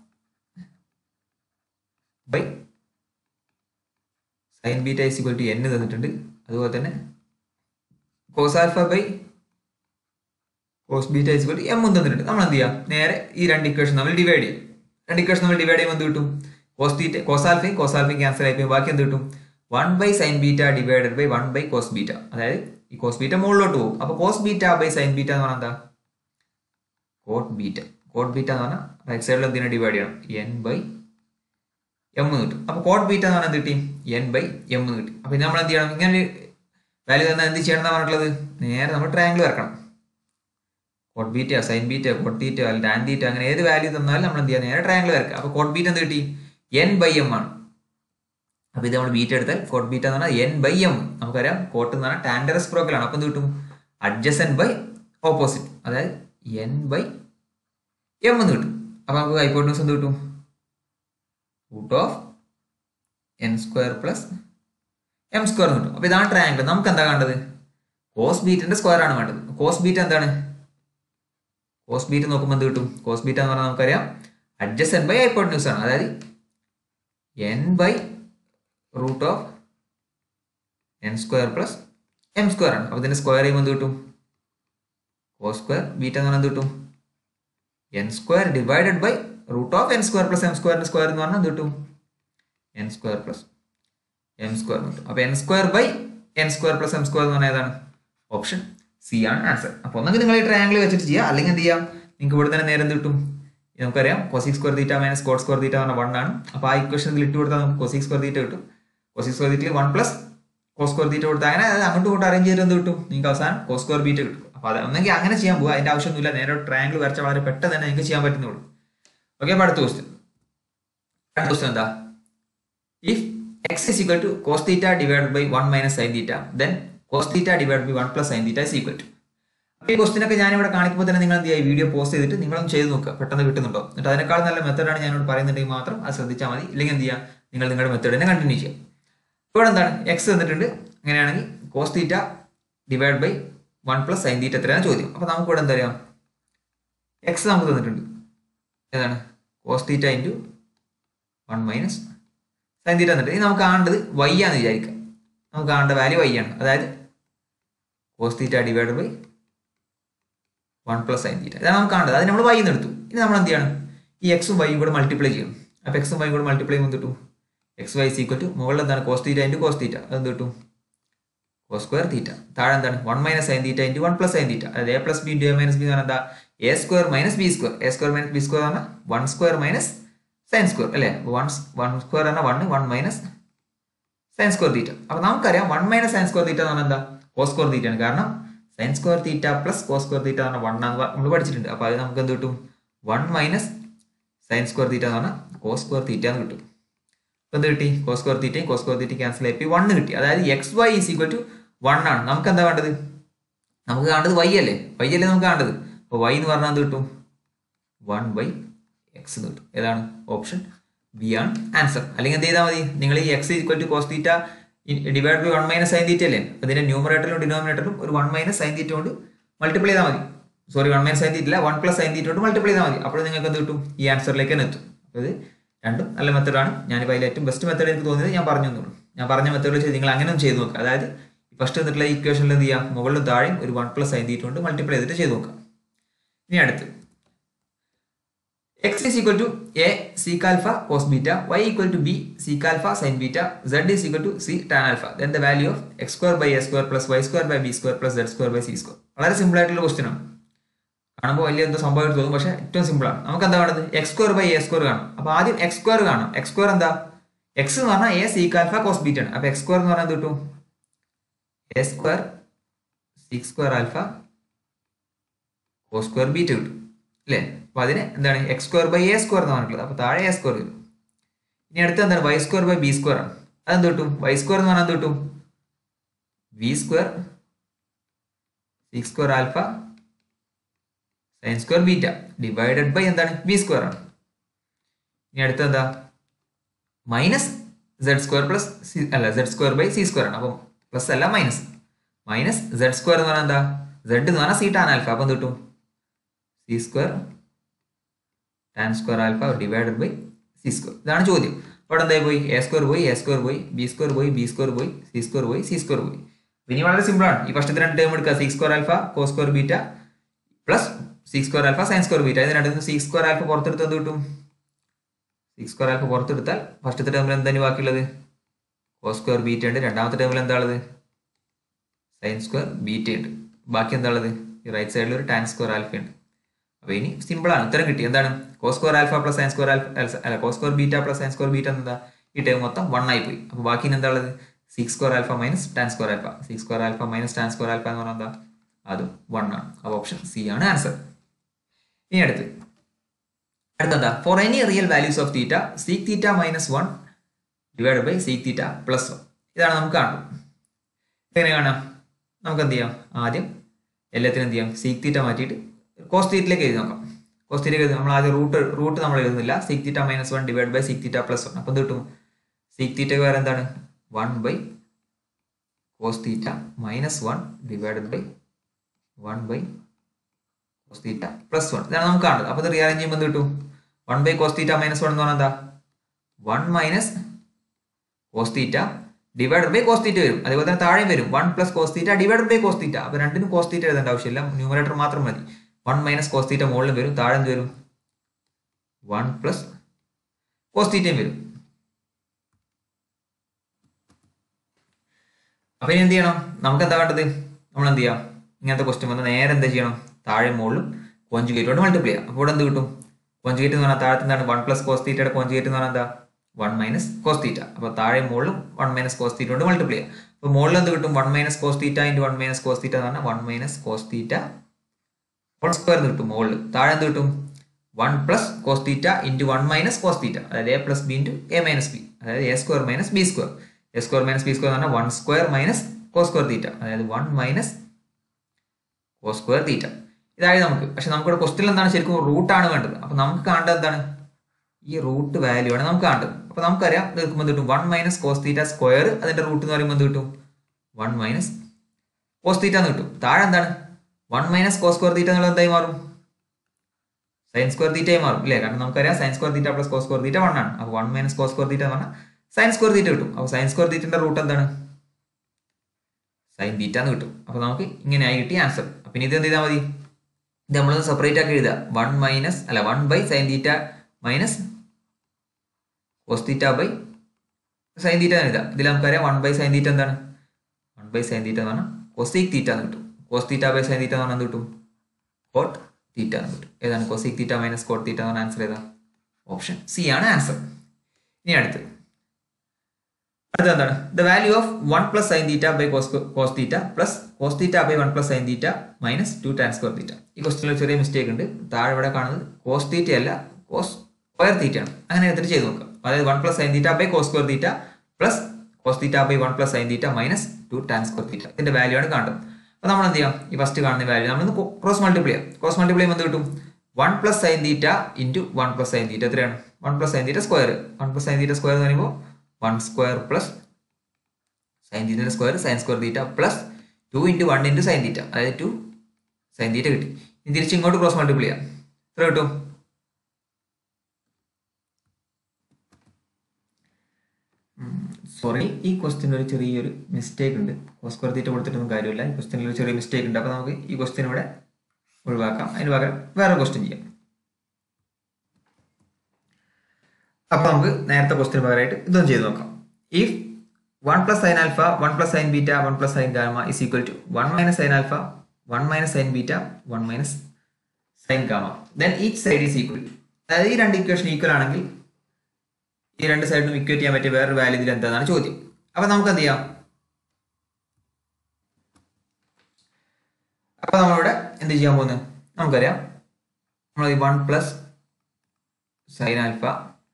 Speaker 1: by sine beta is equal to N തന്നിട്ടുണ്ട് അതുപോലെ തന്നെ cos alpha by cos beta is equal to M തന്നിട്ടുണ്ട് നമ്മൾ എന്ത് ചെയ്യാം നേരെ ഈ രണ്ട് ഇക്വേഷൻ നമ്മൾ ഡിവൈഡ് ചെയ്യും രണ്ട് ഇക്വേഷൻ നമ്മൾ ഡിവൈഡ് ചെയ്യുമ്പോൾ എന്ത് കിട്ടും കോസ് തീറ്റ കോസ് ആൽഫയും കോസ് ആൽഫയും ക്യാൻസൽ ആയി ബാക്കി എന്ത് കിട്ടും one by sine beta divided by one by cos beta അതായത് ഈ കോസ് ബീറ്റ മുകളിലോട്ട് പോകും അപ്പോൾ cos beta by sine beta എന്ന് പറഞ്ഞാൽ എന്താ കോട്ട് ബീറ്റ കോട്ട് ബീറ്റ എന്ന് പറഞ്ഞാൽ റൈറ്റ് സൈഡിൽ എന്തിനാ ഡിവൈഡ് ചെയ്യണം എൻ ബൈ എം കിട്ടും അപ്പോൾ കോട്ട് ബീറ്റ എന്ന് പറഞ്ഞാൽ എന്ത് കിട്ടി എൻ ബൈ എം കിട്ടി അപ്പോൾ നമ്മൾ എന്ത് ചെയ്യണം ഇങ്ങനെ വാല്യൂ തന്നെ എന്ത് ചെയ്യണം എന്നാണ് പറഞ്ഞിട്ടുള്ളത് നേരെ നമ്മൾ ട്രയാങ്കിൾ വരക്കണം cot beta sine beta cot theta അല്ലെങ്കിൽ ടാൻ തീറ്റ അങ്ങനെ ഏത് വാല്യൂ തന്നാലും നമ്മൾ എന്ത് ചെയ്യുക നേരെ ട്രയാങ്കിൾ വരക്കുക അപ്പോൾ കോട്ട് ബീറ്റ എന്ത് കിട്ടി എൻ ബൈ എം ആണ് അപ്പോൾ ഇത് നമ്മൾ ബീറ്റ എടുത്താൽ കോട്ട് ബീറ്റ എന്ന് പറഞ്ഞാൽ എൻ ബൈ എം നമുക്കറിയാം കോട്ട് എന്ന് പറഞ്ഞാൽ ടാൻഡറസ് പ്രോക്കലാണ് അപ്പോൾ എന്ത് കിട്ടും അഡ്ജസൻ ബൈ ഓപ്പോസിറ്റ് അതായത് എൻ ബൈ എം എന്ന് കിട്ടും അപ്പോൾ നമുക്ക് ഹൈപ്പോട്ടൻസ് എന്ത് കിട്ടും root of N square plus M square എന്ന് കിട്ടും അപ്പോൾ ഇതാണ് ട്രയാങ്കിൾ നമുക്ക് എന്താ വേണ്ടത് കോസ് ബീറ്റിന്റെ സ്ക്വയർ ആണ് വേണ്ടത് കോസ് ബീറ്റ് എന്താണ് കോസ് ബീറ്റ് നോക്കുമ്പോൾ എന്ത് കിട്ടും കോസ് ബീറ്റ് എന്ന് പറഞ്ഞാൽ നമുക്കറിയാം അഡ്ജസൻ ബൈ ഹൈപ്പോട്ടന്യൂസ് ആണ് അതായത് N by root of N square plus M square ആണ് അപ്പോൾ ഇതിന്റെ സ്ക്വയർ ചെയ്യുമ്പോൾ എന്ത് കിട്ടും കോസ് സ്ക്വയർ ബീറ്റ എന്ന് പറഞ്ഞാൽ എന്ത് കിട്ടും N square divided by root of N square plus M സ്ക്വയറിന്റെ സ്ക്വയർ എന്ന് പറഞ്ഞാൽ എന്ത് കിട്ടും N square plus M square എന്ന് കിട്ടും അപ്പോൾ N square by N square plus M square എന്ന് പറഞ്ഞാൽ ഏതാണ് ഓപ്ഷൻ സി ആണ് ആൻസർ അപ്പോൾ ഒന്നെങ്കിൽ നിങ്ങൾ ഈ ട്രയാങ്കിൾ വെച്ചിട്ട് ചെയ്യുക അല്ലെങ്കിൽ എന്ത് ചെയ്യാം നിങ്ങൾക്ക് ഇവിടെ തന്നെ നേരം എന്ത് കിട്ടും നമുക്കറിയാം cosec square theta minus cot square theta പറഞ്ഞാൽ വൺ ആണ് അപ്പോൾ ആ ഇക്വേഷൻ ഇട്ട് കൊടുത്താൽ നമുക്ക് കോസിക് സ്ക്വയർ തീറ്റ കിട്ടും കോസിക് സ്ക്വയർ തീറ്റയിൽ one plus cos square theta കൊടുത്താൽ അങ്ങനെ അത് അങ്ങോട്ടും ഇങ്ങോട്ട് അറേഞ്ച് ചെയ്ത് എന്ത് കിട്ടും നിങ്ങൾക്ക് അവസാനം കോസ് സ്ക്വയർ ബീറ്റ കിട്ടും അപ്പോൾ അത് ഒന്നെങ്കിൽ അങ്ങനെ ചെയ്യാൻ പോകുക അതിന്റെ ആവശ്യമൊന്നുമില്ല നേരെ ട്രയാങ്കിൾ വരച്ചാൽ വളരെ പെട്ടെന്ന് തന്നെ നിങ്ങൾക്ക് ചെയ്യാൻ പറ്റുന്നുള്ളൂ ഓക്കെ അപ്പോൾ അടുത്ത ക്വസ്റ്റ്യൻ അടുത്ത ക്വസ്റ്റ്യൻ എന്താ if X is equal to cos theta divide by one minus sine theta then cos theta divide by one plus sine theta is equal to അപ്പോൾ ഈ ക്വസ്റ്റ്യൻ ഒക്കെ ഞാനിവിടെ കാണിക്കുമ്പോൾ തന്നെ നിങ്ങൾ എന്ത് ചെയ്യുക വീഡിയോ പോസ്റ്റ് ചെയ്തിട്ട് നിങ്ങളൊന്ന് ചെയ്ത് നോക്കുക പെട്ടെന്ന് കിട്ടുന്നുണ്ടോ എന്നിട്ട് അതിനേക്കാൾ നല്ല മെത്തഡാണ് ഞാനോട് പറയുന്നുണ്ടെങ്കിൽ മാത്രം അത് ശ്രദ്ധിച്ചാൽ മതി ഇല്ലെങ്കിൽ എന്ത് ചെയ്യുക നിങ്ങൾ നിങ്ങളുടെ മെത്തേഡ് തന്നെ കണ്ടിന്യൂ ചെയ്യുക ഇവിടെ എന്താണ് എക്സ് തന്നിട്ടുണ്ട് അങ്ങനെയാണെങ്കിൽ cos theta divide by one plus sine theta എത്രയാണ് ചോദ്യം അപ്പോൾ നമുക്ക് ഇവിടെ എന്താ അറിയാം എക്സ് നമുക്ക് തന്നിട്ടുണ്ട് ഏതാണ് cos theta into one minus sine theta തന്നിട്ട് ഇനി നമുക്ക് കാണേണ്ടത് വൈ ആണെന്ന് വിചാരിക്കാം നമുക്ക് കാണേണ്ട വാല്യൂ വൈ ആണ് അതായത് cos theta divide by one plus sine theta ഇതാണ് നമുക്ക് കാണേണ്ടത് അത് നമ്മൾ വൈ എടുത്തു ഇനി നമ്മൾ എന്ത് ചെയ്യണം ഈ എക്സും വൈയും കൂടെ മൾട്ടിപ്ലൈ ചെയ്യണം അപ്പോൾ എക്സും വൈയും കൂടെ മൾട്ടിപ്ലൈ ചെയ്യുമ്പോൾ കിട്ടും എക്സ് വൈ സീക്വൽ ടു മുകളിൽ എന്താണ് cos theta into cos theta അത് കിട്ടും കോസ് സ്ക്വയർ തീറ്റ താഴെ എന്താണ് one minus sine theta into one plus sine theta അതായത് A plus B into A minus B എന്ന് പറഞ്ഞാൽ എന്താ A square minus B square A square minus B square പറഞ്ഞാൽ one square minus sine square അല്ലേ വൺ വൺ സ്ക്വയർ പറഞ്ഞാൽ one one minus sine square theta അപ്പോൾ നമുക്കറിയാം one minus sine square theta എന്ന് പറഞ്ഞാൽ എന്താ കോസ് സ്ക്വയർ തീറ്റ ആണ് കാരണം sine square theta plus cos square theta എന്ന് പറഞ്ഞാൽ വൺ ആണ് നമ്മൾ പഠിച്ചിട്ടുണ്ട് അപ്പോൾ അത് നമുക്ക് എന്ത് കിട്ടും one minus sine square theta എന്ന് പറഞ്ഞാൽ കോസ് സ്ക്വയർ തീറ്റ എന്ന് കിട്ടും അപ്പോൾ എന്ത് കിട്ടി കോസ് സ്ക്വയർ തീറ്റയും കോസ് സ്ക്വയർ തീറ്റ ക്യാൻസൽ ആയി വൺ കിട്ടി അതായത് X Y is equal to one ആണ് നമുക്ക് എന്താ വേണ്ടത് നമുക്ക് കാണേണ്ടത് വൈ അല്ലേ വൈ അല്ലേ നമുക്ക് കാണേണ്ടത് അപ്പോൾ വൈ എന്ന് പറഞ്ഞാൽ എന്ത് കിട്ടും വൺ ബൈ എക്സ് എന്ന് കിട്ടും ഏതാണ് ഓപ്ഷൻ ബി ആണ് ആൻസർ അല്ലെങ്കിൽ എന്ത് ചെയ്താൽ മതി നിങ്ങൾ ഈ X equal to cos theta divide by one minus sine theta അല്ലേ അതിന്റെ ന്യൂമറേറ്ററിലും ഡിനോമിനേറ്ററിലും ഒരു വൺ മൈനസ് സൈൻ തീറ്റ കൊണ്ട് മൾട്ടിപ്ലൈ ചെയ്താൽ മതി sorry one minus sine theta ഇല്ല വൺ പ്ലസ് സൈൻ തീറ്റ കൊണ്ട് മൾട്ടിപ്ലൈ ചെയ്താൽ മതി അപ്പോൾ നിങ്ങൾക്ക് എന്ത് കിട്ടും ഈ ആൻസറിലേക്ക് തന്നെ എത്തും അപ്പോൾ ഇത് രണ്ടും നല്ല മെത്തഡാണ് ഞാനിപ്പോൾ അതിൽ ഏറ്റവും ബെസ്റ്റ് മെത്തേഡ് എനിക്ക് തോന്നിയത് ഞാൻ പറഞ്ഞു തന്നുള്ളൂ ഞാൻ പറഞ്ഞ മെത്തേഡ് വെച്ച് നിങ്ങൾ അങ്ങനെ ചെയ്ത് നോക്കുക അതായത് ഫസ്റ്റ് തന്നിട്ടുള്ള ഇക്വേഷനിൽ എന്ത് ചെയ്യാം മുകളിലും താഴെയും ഒരു വൺ പ്ലസ് സൈൻ തീറ്റ കൊണ്ട് മൾട്ടിപ്ലൈ ചെയ്തിട്ട് ചെയ്ത് നോക്കാം ഇനി അടുത്ത് x is equal to a sec alpha cos beta y equal to b sec alpha sin beta z is equal to c tan alpha then the value of x square by a square plus y square by b square plus z square by c square വളരെ സിമ്പിൾ ആയിട്ടുള്ള ക്വസ്റ്റ്യൻ ആണ് കാണുമ്പോൾ വലിയ എന്തോ സംഭവമായിട്ട് തോന്നും പക്ഷേ ഏറ്റവും സിമ്പിൾ ആണ് നമുക്ക് എന്താ വേണ്ടത് X square by A square കാണും അപ്പോൾ ആദ്യം എക്സ് സ്ക്വയർ കാണും എക്സ് സ്ക്വയർ എന്താ എക്സ് എന്ന് പറഞ്ഞാൽ A sec alpha cos beta ആണ് അപ്പോൾ എക്സ് സ്ക്വയർ എന്ന് പറഞ്ഞാൽ എന്ത് കിട്ടും A square sec square alpha cos square beta കിട്ടും അല്ലേ അപ്പൊ അതിന് എന്താണ് X square by A square എന്ന് പറഞ്ഞിട്ടുള്ളത് അപ്പൊ താഴെ എ സ്ക്വയർ വരും ഇനി അടുത്ത എന്താണ് Y square by B square ആണ് അതെന്ത് കിട്ടും വൈ സ്ക്വയർ എന്ന് പറഞ്ഞാൽ എന്ത് കിട്ടും V square sec square alpha sine square beta divided by എന്താണ് ബി സ്ക്വയർ ആണ് ഇനി അടുത്ത എന്താ മൈനസ് സെഡ് സ്ക്വയർ പ്ലസ് അല്ല Z square by C square ആണ് അപ്പം പ്ലസ് അല്ല മൈനസ് മൈനസ് സെഡ് സ്ക്വയർ എന്ന് പറഞ്ഞാൽ എന്താ സെഡ് എന്ന് പറഞ്ഞാൽ സി ടാൻ ആൽഫ അപ്പം എന്ത് കിട്ടും C square tan square alpha divided by C square ഇതാണ് ചോദ്യം അവിടെ എന്തായി പോയി എ സ്ക്വയർ പോയി എ സ്ക്വയർ പോയി ബി സ്ക്വയർ പോയി ബി സ്ക്വയർ പോയി സി സ്ക്വയർ പോയി സി സ്ക്വയർ പോയി ഇനി വളരെ സിമ്പിൾ ആണ് ഈ ഫസ്റ്റത്തെ രണ്ട് ടേം എടുക്കുക sec square alpha cos square beta plus sec square alpha sine square beta ഇതിന് രണ്ടിൽ സിക്സ് സ്ക്വയർ ആൽഫ പുറത്തെടുത്ത് എന്ത് കിട്ടും സിക്സ് സ്ക്വയർ ആൽഫ പുറത്തെടുത്താൽ ഫസ്റ്റത്തെ ടേമിൽ എന്താണ് ബാക്കിയുള്ളത് കോ സ്ക്വയർ ബീറ്റ ഉണ്ട് രണ്ടാമത്തെ ടേമിൽ എന്താ ഉള്ളത് സൈൻ സ്ക്വയർ ബീറ്റ ഉണ്ട് ബാക്കി എന്താ ഉള്ളത് ഈ റൈറ്റ് സൈഡിൽ ഒരു ടാൻ സ്ക്വയർ ആൽഫ ഉണ്ട് അപ്പോൾ ഇനി സിമ്പിൾ ആണ് ഉത്തരം കിട്ടി എന്താണ് cos square alpha plus sine square alpha അല്ല cos square beta plus sine square beta എന്താ ഈ ടൈം മൊത്തം വൺ ആയി പോയി അപ്പോൾ ബാക്കി ഇനി എന്താ ഉള്ളത് sec square alpha minus tan square alpha sec square alpha minus tan square alpha എന്ന് പറഞ്ഞാൽ എന്താ അതും വൺ ആണ് അപ്പോൾ ഓപ്ഷൻ സി ആണ് ആൻസർ ഇനി അടുത്ത് അടുത്തെന്താ for any real values of theta sec theta minus one divide by sec theta plus one ഇതാണ് നമുക്ക് കാണുന്നത് എങ്ങനെ കാണാം നമുക്ക് എന്ത് ചെയ്യാം ആദ്യം എല്ലാത്തിനും എന്ത് ചെയ്യാം സീക് തീറ്റ മാറ്റിയിട്ട് കോസ് തീറ്റിലേക്ക് എഴുതി നോക്കാം കോസ് തീറ്റ എഴുതി നമ്മൾ ആദ്യം റൂട്ട് റൂട്ട് നമ്മൾ എഴുതുന്നില്ല sec theta minus one divide by sec theta plus one അപ്പം എന്ത് കിട്ടും സീക് തീറ്റയ്ക്ക് വേറെ എന്താണ് one by cos theta minus one divided by one by cos theta plus one ഇതാണ് നമുക്ക് കാണുന്നത് അപ്പോൾ ഇത് റിയാറേഞ്ച് ചെയ്യുമ്പോൾ എന്ത് കിട്ടും one by cos theta minus one എന്ന് പറഞ്ഞാൽ എന്താ one minus cos theta divided by cos theta വരും അതേപോലെ തന്നെ താഴെയും വരും one plus cos theta divided by cos theta അപ്പോൾ രണ്ടിനും കോസ് തീറ്റ എഴുതേണ്ട ആവശ്യമില്ല ന്യൂമറേറ്റർ മാത്രം മതി വൺ മൈനസ് കോസ് തീറ്റ മുകളിലും വരും താഴെ എന്ത് വരും വൺ പ്ലസ് കോസ് തീറ്റയും വരും അപ്പൊ ഇനി എന്ത് ചെയ്യണം നമുക്ക് എന്താ വേണ്ടത് നമ്മൾ എന്ത് ചെയ്യാം ഇങ്ങനത്തെ ക്വസ്റ്റ്യൻ വന്ന് നേരെ എന്താ ചെയ്യണം താഴെ മുകളിലും കോഞ്ചുഗേറ്റ് കൊണ്ട് മൾട്ടിപ്ലൈ ചെയ്യാം അപ്പോൾ ഇവിടെ എന്ത് കിട്ടും കോഞ്ചുഗേറ്റ് എന്ന് പറഞ്ഞാൽ താഴത്തെ എന്താണ് വൺ പ്ലസ് കോസ് തീറ്റയുടെ കോഞ്ചുഗേറ്റ് എന്ന് പറഞ്ഞാൽ എന്താ വൺ മൈനസ് കോസ് തീറ്റ അപ്പോൾ താഴെ മുകളിലും വൺ മൈനസ് കോസ് തീറ്റ കൊണ്ട് മൾട്ടിപ്ലൈ ചെയ്യാം അപ്പോൾ മുകളിൽ എന്ത് കിട്ടും one minus cos theta into one minus cos theta എന്ന് പറഞ്ഞാൽ one minus cos theta whole square എന്ന് കിട്ടും മുകളിൽ താഴെ എന്ത് കിട്ടും one plus cos theta into one minus cos theta അതായത് A plus B into A minus B അതായത് A square minus B square A square minus B square എന്ന് പറഞ്ഞാൽ one square minus cos square theta അതായത് one minus cos square theta ഇതായി നമുക്ക് പക്ഷെ നമുക്കിവിടെ ക്വസ്റ്റിൽ എന്താണ് ശരിക്കും റൂട്ടാണ് വേണ്ടത് അപ്പൊ നമുക്ക് കാണേണ്ടത് എന്താണ് ഈ റൂട്ട് വാല്യൂ ആണ് നമുക്ക് കാണേണ്ടത് അപ്പൊ നമുക്കറിയാം ഇത് എടുക്കുമ്പോൾ കിട്ടും one minus cos theta square അതിന്റെ റൂട്ട് എന്ന് പറയുമ്പോൾ എന്ത് കിട്ടും വൺ മൈനസ് കോസ് തീറ്റ എന്ന് കിട്ടും താഴെ എന്താണ് one minus cos square theta എന്നുള്ളത് എന്തായി മാറും സൈൻ സ്ക്വയർ തീറ്റയായി മാറും ഇല്ലേ കാരണം നമുക്കറിയാം sine square theta plus cos square theta one ആണ് അപ്പോൾ one minus cos square theta എന്ന് പറഞ്ഞാൽ സൈൻ സ്ക്വയർ തീറ്റ കിട്ടും അപ്പോൾ സൈൻ സ്ക്വയർ തീറ്റന്റെ റൂട്ട് എന്താണ് സൈൻ തീറ്റ എന്ന് കിട്ടും അപ്പോൾ നമുക്ക് ഇങ്ങനെ ആയി കിട്ടി ആൻസർ അപ്പം ഇനി ഇത് എന്ത് ചെയ്താൽ മതി ഇത് നമ്മളൊന്ന് സെപ്പറേറ്റ് ആക്കി എഴുതുക വൺ മൈനസ് അല്ല one by sine theta minus cos theta by sine theta എന്ന് എഴുതാം ഇതിൽ നമുക്കറിയാം വൺ ബൈ സൈൻ തീറ്റ എന്താണ് വൺ ബൈ സൈൻ തീറ്റ എന്ന് പറഞ്ഞാൽ കൊസീക് തീറ്റ എന്ന് കിട്ടും cos theta by sine theta എന്ന് പറഞ്ഞാൽ എന്ത് കിട്ടും കോട്ട് തീറ്റ എന്ന് കിട്ടും ഏതാണ് cosec theta minus cot theta എന്ന് പറഞ്ഞ ആൻസർ ഏതാ ഓപ്ഷൻ സി ആണ് ആൻസർ ഇനി അടുത്ത് അടുത്ത എന്താണ് the value of one plus sine theta by cos cos theta plus cos theta by one plus sine theta minus two tan square theta ഈ ക്വസ്റ്റിനിൽ ചെറിയ മിസ്റ്റേക്ക് ഉണ്ട് താഴെ ഇവിടെ കാണുന്നത് കോസ് തീറ്റ അല്ല കോസ് സ്ക്വയർ തീറ്റ ആണ് അങ്ങനെ എടുത്തിട്ട് ചെയ്ത് നോക്കാം അതായത് one plus sine theta by cos square theta plus cos theta by one plus sine theta minus two tan square theta ഇതിന്റെ വാല്യൂ ആണ് കാണുന്നത് അപ്പോൾ നമ്മൾ എന്ത് ചെയ്യാം ഈ ഫസ്റ്റ് കാണുന്ന വാല്യൂ നമ്മൾ ക്രോസ് മൾട്ടിപ്ലൈ ചെയ്യാം ക്രോസ് മൾട്ടിപ്ലൈ ചെയ്യുമ്പോൾ എന്ത് കിട്ടും one plus sine theta into one plus sine theta എത്രയാണ് one plus sine theta square one plus sine theta square എന്ന് പറയുമ്പോൾ one square plus sine theta square sine square theta plus two into one into sine theta അതായത് ടു സൈൻ തീറ്റ കിട്ടി ഇനി തിരിച്ച് ഇങ്ങോട്ട് ക്രോസ് മൾട്ടിപ്ലൈ ചെയ്യാം എത്ര കിട്ടും സോറി ഈ ക്വസ്റ്റിന് ഒരു ചെറിയൊരു മിസ്റ്റേക്ക് ഉണ്ട് കോസ് സ്ക്വയർ തീറ്റ കൊടുത്തിട്ടൊന്നും കാര്യമില്ല ഈ ക്വസ്റ്റിനിൽ ഒരു ചെറിയ മിസ്റ്റേക്ക് ഉണ്ട് അപ്പോൾ നമുക്ക് ഈ ക്വസ്റ്റ്യൻ ഇവിടെ ഒഴിവാക്കാം അതിന് പകരം വേറെ ക്വസ്റ്റ്യൻ ചെയ്യാം അപ്പോൾ നമുക്ക് നേരത്തെ ക്വസ്റ്റിന് പകരമായിട്ട് ഇതൊന്നും ചെയ്ത് നോക്കാം if one plus sine alpha one plus sine beta one plus sine gamma is equal to one minus sine alpha one minus sine beta one minus sine gamma then each side is equal അതായത് ഈ രണ്ട് ഇക്വേഷൻ ഈക്വൽ ആണെങ്കിൽ ഈ രണ്ട് സൈഡിനും ഇക്വേറ്റ് ചെയ്യാൻ പറ്റിയ വേറൊരു വാല്യൂ ഇതിൽ എന്താണെന്നാണ് ചോദ്യം അപ്പൊ നമുക്ക് എന്ത് ചെയ്യാം അപ്പൊ നമ്മളിവിടെ എന്ത് ചെയ്യാൻ പോകുന്നത് നമുക്കറിയാം നമ്മൾ ഈ one plus sine alpha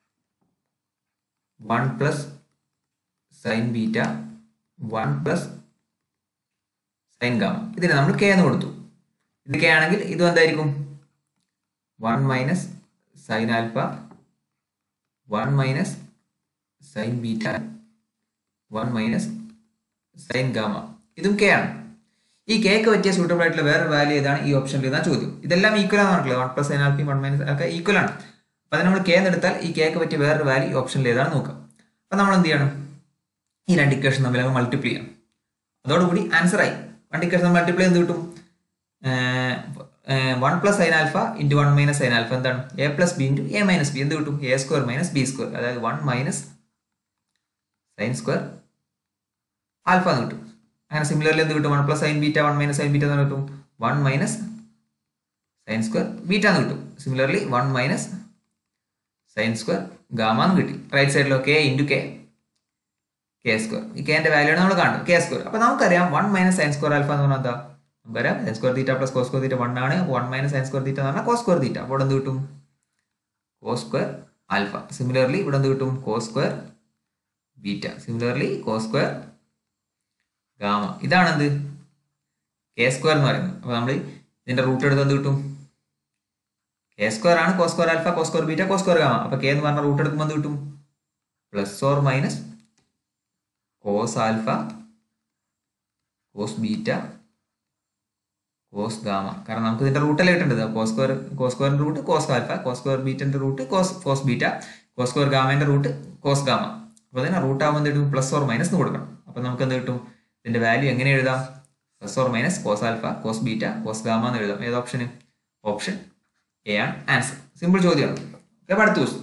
Speaker 1: one plus sine beta one plus sine gamma ഇതിന് നമ്മൾ കെ എന്ന് കൊടുത്തു ഇത് കെ ആണെങ്കിൽ ഇതും എന്തായിരിക്കും one minus sine alpha one minus sine beta one minus sine gamma ഇതും കെ ആണ് ഈ കേക്ക് പറ്റിയ സൂട്ടബിൾ ആയിട്ടുള്ള വേറെ വാല്യൂ ഏതാണ് ഈ ഓപ്ഷനിൽ ഇതാണ് ചോദ്യം ഇതെല്ലാം ഈക്വൽ ആണ് പറഞ്ഞിട്ടുള്ളത് one plus sine alpha one minus ഒക്കെ ഈക്വൽ ആണ് അപ്പൊ അത് നമ്മൾ കെ എന്ന് എടുത്താൽ ഈ കേക്ക് പറ്റിയ വേറൊരു വാല്യൂ ഈ ഓപ്ഷനിൽ ഏതാണ് നോക്കാം അപ്പൊ നമ്മൾ എന്ത് ചെയ്യണം ഈ രണ്ട് ഇക്വേഷൻ തമ്മിൽ മൾട്ടിപ്ലൈ ചെയ്യണം അതോടുകൂടി ആൻസർ ആയി രണ്ട് ഇക്വേഷൻ മൾട്ടിപ്ലൈ എന്ത് കിട്ടും one plus sine alpha into one minus sine alpha എന്താണ് a plus B into A minus b എന്ത് കിട്ടും A square minus B square അതായത് one minus sine square alpha എന്ന് കിട്ടും അങ്ങനെ സിമിലർലി എന്ത് കിട്ടും one plus sine beta one minus sine beta എന്ന് കിട്ടും one minus sine square beta എന്ന് കിട്ടും similarly one minus sine square gamma എന്ന് കിട്ടി റൈറ്റ് സൈഡിലോ k into K K square ഈ കെന്റെ വാല്യൂ ആണ് നമ്മൾ കാണുന്നത് കെ സ്ക്വയർ അപ്പൊ നമുക്കറിയാം one minus sine square alpha എന്ന് പറഞ്ഞാൽ എന്താ നമുക്കറിയാം sine square theta plus cos square theta one ആണ് one minus sine square theta എന്ന് പറഞ്ഞാൽ കോസ് സ്ക്വയർ തീറ്റ അപ്പോൾ എന്ത് കിട്ടും കോസ് സ്ക്വയർ ആൽഫ സിമിലർലി ഇവിടെ എന്ത് കിട്ടും cos square beta similarly cos square gamma ഇതാണ് എന്ത് കെ സ്ക്വയർ എന്ന് പറയുന്നത് അപ്പൊ നമ്മൾ ഇതിന്റെ റൂട്ട് എടുത്ത് എന്ത് കിട്ടും കെ സ്ക്വയർ ആണ് cos square alpha cos square beta cos square gamma അപ്പൊ കെ എന്ന് പറഞ്ഞ റൂട്ട് എടുക്കുമ്പോൾ എന്ത് കിട്ടും plus or minus cos alpha cos beta cos gamma കാരണം നമുക്ക് ഇതിന്റെ റൂട്ടല്ലേ കിട്ടേണ്ടത് കോസ് സ്ക്വയർ കോസ് സ്ക്വയറിന്റെ root cos alpha cos square ബീറ്റന്റെ root cos cos beta cos square ഗാമന്റെ റൂട്ട് കോസ് ഗാമ അപ്പൊ അതിന് റൂട്ട് ആകുമ്പോൾ എന്ത് കിട്ടും പ്ലസ് ഓർ മൈനസ് എന്ന് കൊടുക്കണം അപ്പൊ നമുക്ക് എന്ത് കിട്ടും ഇതിന്റെ വാല്യൂ എങ്ങനെ എഴുതാം plus or minus cos alpha cos beta cos gamma എന്ന് എഴുതാം ഏത് ഓപ്ഷന് ഓപ്ഷൻ എ ആണ് ആൻസർ സിമ്പിൾ ചോദ്യമാണ് അപ്പൊ അടുത്ത ക്വസ്റ്റ്യൻ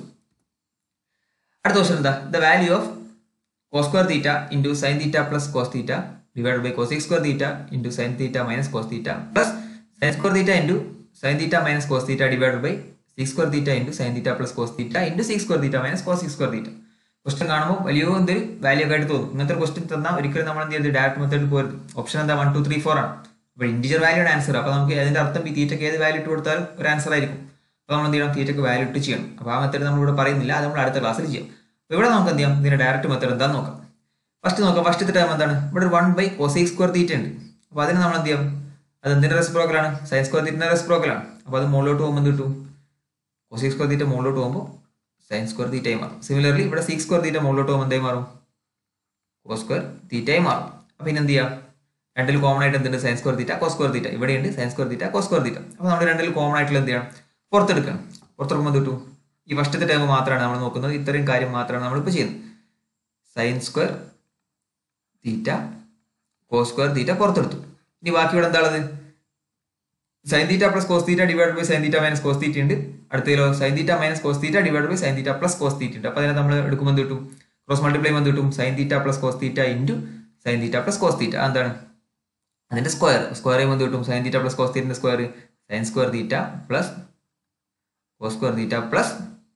Speaker 1: അടുത്ത ക്വസ്റ്റ്യൻ എന്താ the value of cos square theta into sine theta plus cos theta divide by cos square theta into sine theta minus cos theta plus sine square theta into sine theta minus cos theta divide by sec square theta into sine theta plus cos theta into sec square theta minus cosec square theta question കാണുമ്പോൾ വലിയ എന്തൊരു വാല്യൂ ഒക്കെ ആയിട്ട് തോന്നും ഇങ്ങനത്തെ ക്വസ്റ്റൻ തന്നാൽ ഒരിക്കലും നമ്മൾ എന്ത് ചെയ്ത് ഡയറക്റ്റ് മെത്തേഡിൽ പോരുത് ഓപ്ഷൻ എന്താ വൺ ടു ത്രീ ഫോർ ആണ് അപ്പോൾ ഇൻഡിജർ വാല്യൂടെ ആൻസർ അപ്പോൾ നമുക്ക് അതിന്റെ അർത്ഥം ഈ തീറ്റയ്ക്ക് ഏത് വാല്യൂ ഇട്ട് കൊടുത്താലും ഒരു ആൻസർ ആയിരിക്കും അപ്പോൾ നമ്മൾ എന്ത് ചെയ്യണം തീറ്റയ്ക്ക് വാല്യൂ ഇട്ട് ചെയ്യണം അപ്പോൾ ആ മെത്തേഡ് നമ്മൾ ഇവിടെ പറയുന്നില്ല അത് നമ്മൾ അടുത്ത ക്ലാസ്സിൽ ചെയ്യാം അപ്പോൾ ഇവിടെ നമുക്ക് എന്ത് ചെയ്യാം ഇതിന്റെ ഡയറക്റ്റ് മെത്തേഡ് എന്താണെന്ന് നോക്കാം ഫസ്റ്റ് നോക്കാം ഫസ്റ്റ് ടൈം എന്താണ് ഇവിടെ one by cosec square theta ഉണ്ട് അപ്പോൾ അതിന് നമ്മൾ എന്ത് ചെയ്യാം അത് എന്തിന്റെ റെസ്പ്രോക്കലാണ് സൈൻ സ്ക്വയർ തീറ്റിന്റെ റെസ്പ്രോക്കലാണ് അപ്പോൾ അത് മുകളിലോട്ട് പോകുമ്പോൾ എന്ത് കിട്ടും കോസിക് സ്ക്വയർ തീറ്റ മുകളിലോട്ട് പോകുമ്പോൾ സൈൻ സ്ക്വയർ തീറ്റയായി മാറും സിമിലർലി ഇവിടെ സിക്സ് സ്ക്വയർ തീറ്റ മുകളിലോട്ട് പോകുമ്പോൾ എന്തായി മാറും കോസ് സ്ക്വയർ തീറ്റയായി മാറും അപ്പോൾ പിന്നെ എന്ത് ചെയ്യാം രണ്ടിൽ കോമൺ ആയിട്ട് എന്തുണ്ട് sine square theta cos square theta ഇവിടെയുണ്ട് sine square theta cos square theta അപ്പോൾ നമ്മൾ രണ്ടിൽ കോമൺ ആയിട്ടുള്ള എന്ത് ചെയ്യണം പുറത്തെടുക്കണം പുറത്തെടുക്കുമ്പോൾ എന്ത് കിട്ടും ഈ ഫസ്റ്റത്തെ ടൈം മാത്രമാണ് നമ്മൾ നോക്കുന്നത് ഇത്രയും കാര്യം മാത്രമാണ് നമ്മളിപ്പോൾ ചെയ്യുന്നത് sine square theta cos square theta പുറത്തെടുത്തു ഇനി ബാക്കി ഇവിടെ എന്താ ഉള്ളത് sine theta plus cos theta divide by sine theta minus cos theta ഉണ്ട് അടുത്തതിലോ sine theta minus cos theta divide by sine theta plus cos theta ഉണ്ട് അപ്പോൾ അതിനെ നമ്മൾ എടുക്കുമ്പോൾ എന്ത് കിട്ടും ക്രോസ് മൾട്ടിപ്ലൈ എന്ത് കിട്ടും sine theta plus cos theta into sine theta plus cos theta എന്താണ് അതിന്റെ സ്ക്വയർ സ്ക്വയർ ചെയ്യുമ്പോൾ എന്ത് കിട്ടും സൈൻ തീറ്റ പ്ലസ് കോസ് തീറ്റന്റെ square sine square theta plus cos square theta plus